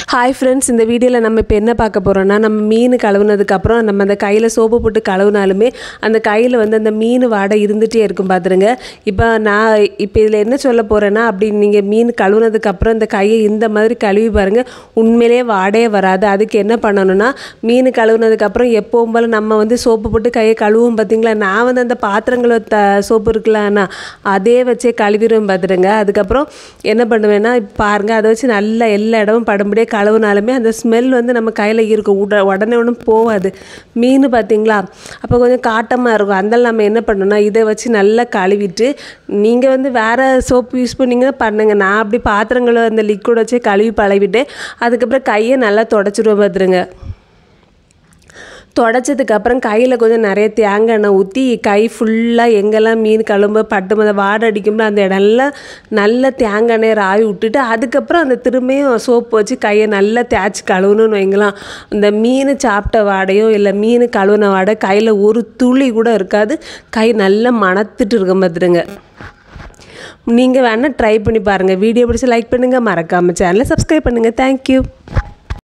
hi friends இந்த வீடியோவில் நம்ம இப்போ என்ன பார்க்க போகிறோம்னா நம்ம மீன் கழுவுனதுக்கப்புறம் நம்ம அந்த கையில் சோப்பு போட்டு கழுவுனாலுமே அந்த கையில் வந்து அந்த மீன் வாடை இருந்துகிட்டே இருக்கும் பார்த்துருங்க இப்போ நான் இப்போ இதில் என்ன சொல்ல போகிறேன்னா அப்படி நீங்கள் மீன் கழுவுனதுக்கப்புறம் இந்த கையை இந்த மாதிரி கழுவி பாருங்கள் உண்மையிலே வாடையே வராது அதுக்கு என்ன பண்ணணும்னா மீன் கழுவுனதுக்கப்புறம் எப்பவும் போல் நம்ம வந்து சோப்பு போட்டு கையை கழுவும் பார்த்தீங்களா நான் வந்து அந்த பாத்திரங்களை த சோப்பு இருக்குல்லண்ணா அதே வச்சே கழுவிடுவேன் பார்த்துருங்க அதுக்கப்புறம் என்ன பண்ணுவேன்னா இப்ப பாருங்க அதை வச்சு நல்லா எல்லா இடமும் படும்படியே கழுவுனாலுமே அந்த ஸ்மெல் வந்து நம்ம கையில் இருக்கும் உட உடனே ஒன்றும் போகாது மீன் பார்த்தீங்களா அப்போ கொஞ்சம் காட்டமாக இருக்கும் அதனால நம்ம என்ன பண்ணணும்னா இதை வச்சு நல்லா கழுவிட்டு நீங்கள் வந்து வேறு சோப்பு யூஸ் பண்ணீங்கன்னா பண்ணுங்க நான் அப்படி பாத்திரங்களை அந்த லிக்விட் வச்சே கழுவி பழவிட்டு அதுக்கப்புறம் கையை நல்லா தொடச்சிடுவேன் பார்த்துருங்க தொடச்சதுக்கப்புறம் கையில் கொஞ்சம் நிறைய தேங்காய் எண்ணெய் ஊற்றி கை ஃபுல்லாக எங்கெல்லாம் மீன் கழும்ப பட்டு மத வாடை அடிக்கும்ல அந்த இடம்லாம் நல்லா தேங்காய் எண்ணெய் ராவி விட்டுட்டு அதுக்கப்புறம் அந்த திரும்பியும் சோப்பு வச்சு கையை நல்லா தேய்ச்சி கழுவணும்னு வைங்களாம் இந்த மீன் சாப்பிட்ட வாடையோ இல்லை மீன் கழுவுன வாடை கையில் ஒரு துளி கூட இருக்காது கை நல்லா மணத்துட்டு இருக்க பார்த்துருங்க நீங்கள் வேணால் ட்ரை பண்ணி பாருங்கள் வீடியோ பிடிச்சி லைக் பண்ணுங்கள் மறக்காமல் சேனலை சப்ஸ்கிரைப் பண்ணுங்கள் தேங்க்யூ